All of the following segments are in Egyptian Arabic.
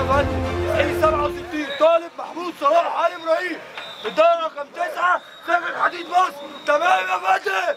يا فندم 97 طالب محمود صلاح علي ابراهيم الدورة رقم 9 سجن حديد مصر تمام يا فندم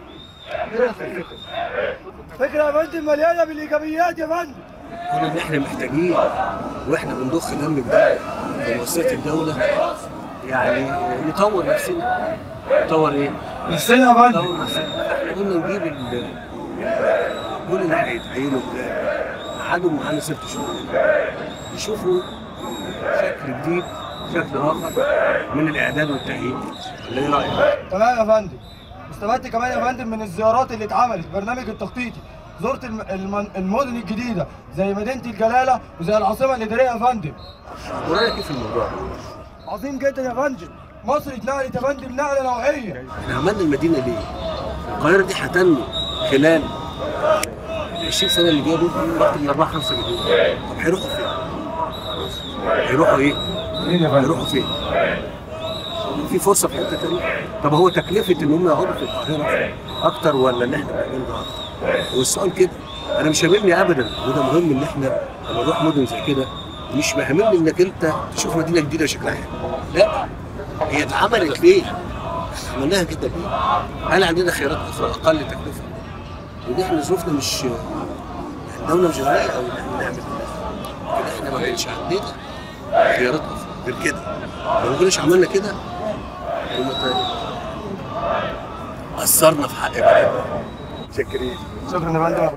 فكرة يا فندم مليانة بالإيجابيات يا فندم كل اللي احنا محتاجين واحنا بنضخ دم جديد في مؤسسات الدولة يعني نطور نفسنا نطور ايه؟ نفسنا يا فندم نطور نفسنا احنا قلنا نجيب ال كل اللي هيتعينوا بتاع قعدوا معانا ست شهور يشوفوا شكل جديد شكل اخر من الاعداد والتأهيل اللي ايه رايك؟ تمام يا فندم استفدت كمان يا فندم من الزيارات اللي اتعملت برنامج التخطيطي زرت الم- الم- المدن الجديدة زي مدينة الجلالة وزي العاصمة الإدارية يا فندم ورايك ايه في الموضوع ده؟ عظيم جدا يا فندم مصر اتنقلت يا فندم نقلة نوعية احنا عملنا المدينه ليه؟ القاهره دي هتنمو خلال 20 سنه اللي جايه دول وقت ال 4 5 مليون طب هيروحوا فين؟ هيروحوا ايه؟ هيروحوا فين؟ في فرصه في حته تانيه؟ طب هو تكلفه ان هم يقعدوا في القاهره اكتر ولا اللي احنا بنعمله ده اكتر؟ والسؤال كده انا مش هاممني ابدا وده مهم ان احنا لما نروح مدن زي كده مش مهمني انك انت تشوف مدينه جديده شكلها حلو لا هي اتعملت ليه؟ عملناها كده ليه؟ هل عندنا خيارات اخرى اقل تكلفه؟ ودي احنا ظروفنا مش الدوله مش غنيه او ان احنا نعمل كده كده احنا ما كانش عندنا خيارات اخرى غير كده لو ما كناش عملنا كده كنا ت- قصرنا في حق بلدنا شكرين شكرا يا فندم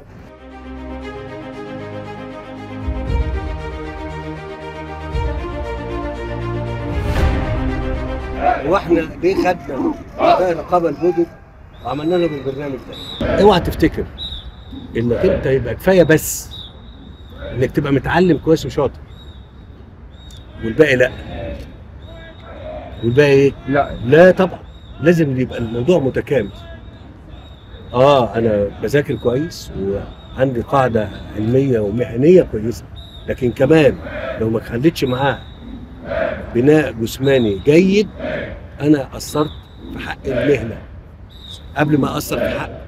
واحنا ليه خدنا ده رقابه المدن وعملنا لهم البرنامج ده اوعى تفتكر انك انت يبقى كفايه بس انك تبقى متعلم كويس وشاطر والباقي لا والباقي ايه؟ لا لا طبعا لازم يبقى الموضوع متكامل اه انا بذاكر كويس وعندي قاعده علميه ومهنيه كويسه لكن كمان لو ما خليتش معاه بناء جسماني جيد انا قصرت في حق المهنه قبل ما اقصر في حق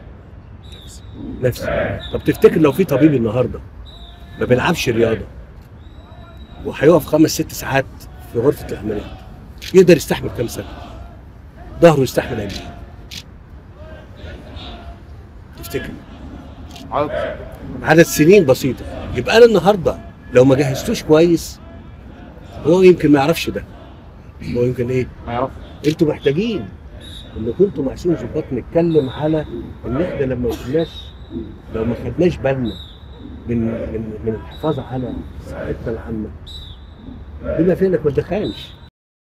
نفسي طب تفتكر لو في طبيب النهارده ما بيلعبش رياضه وهيقف خمس ست ساعات في غرفه العمليات يقدر يستحمل كام سنه ظهره يستحمل قد ايه تفتكر عدد سنين بسيطه يبقى انا النهارده لو ما جهزتوش كويس هو يمكن ما يعرفش ده هو يمكن ايه ما يعرف انتوا محتاجين ان كنتوا مع سون ظباط نتكلم على ان احنا لما ما كناش لو ما خدناش بالنا من من من الحفاظ على صحتنا العامه بما فينا ما تدخنش